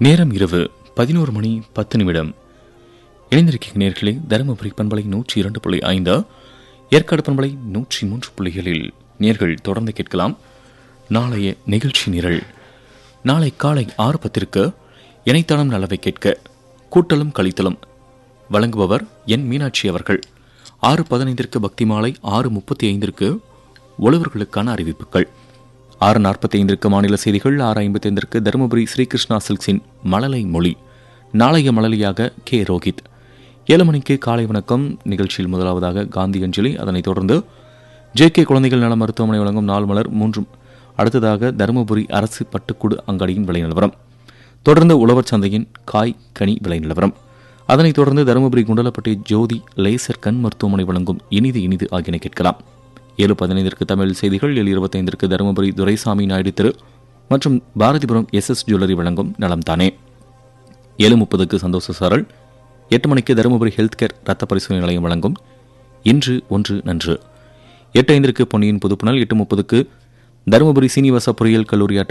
நேரம் இரவு பதினோரு மணி பத்து நிமிடம் இணைந்திருக்கிற நேர்களே தருமபுரி பண்பலை நூற்றி இரண்டு புள்ளி ஐந்து ஏற்காடு பண்பலை நூற்றி மூன்று புள்ளிகளில் நேர்கள் தொடர்ந்து கேட்கலாம் நாளைய நிகழ்ச்சி நிரல் நாளை காலை ஆறு பத்திற்கு இணைத்தளம் நலவை கேட்க கூட்டலும் கழித்தலும் வழங்குபவர் என் மீனாட்சி அவர்கள் ஆறு பதினைந்திற்கு பக்தி மாலை ஆறு முப்பத்தி ஐந்திற்கு உழவர்களுக்கான அறிவிப்புகள் ஆறு நாற்பத்தி ஐந்திற்கு மாநில செய்திகள் ஆறு ஐம்பத்தி ஐந்திற்கு தருமபுரி ஸ்ரீகிருஷ்ணா சில்க்ஸின் மழலை மொழி நாளைய மழலையாக கே ரோஹித் ஏழு மணிக்கு காலை வணக்கம் நிகழ்ச்சியில் முதலாவதாக காந்தி அஞ்சலி அதனைத் தொடர்ந்து ஜே கே குழந்தைகள் நல மருத்துவமனை வழங்கும் நாள் மலர் மூன்று அடுத்ததாக தருமபுரி அரசு பட்டுக்குடு அங்காடியின் விலை நிலவரம் தொடர்ந்து உழவர் சந்தையின் காய் கனி விலை நிலவரம் அதனைத் தொடர்ந்து தருமபுரி குண்டலப்பட்டி ஜோதி லேசர் கண் மருத்துவமனை வழங்கும் இனிது இனிது ஆகியன கேட்கலாம் ஏழு பதினைந்திற்கு தமிழ் செய்திகள் ஏழு இருபத்தைந்திற்கு தருமபுரி துரைசாமி நாயுடு திரு மற்றும் பாரதிபுரம் எஸ் எஸ் ஜுவல்லரி வழங்கும் நலம் தானே ஏழு முப்பதுக்கு சந்தோஷ சாரல் எட்டு மணிக்கு தருமபுரி ஹெல்த் கேர் ரத்த பரிசோதனை நிலையம் வழங்கும் இன்று ஒன்று நன்று எட்டு ஐந்திற்கு பொன்னியின் புதுப்புணல் எட்டு முப்பதுக்கு தருமபுரி சீனிவாச பொறியியல் கல்லூரி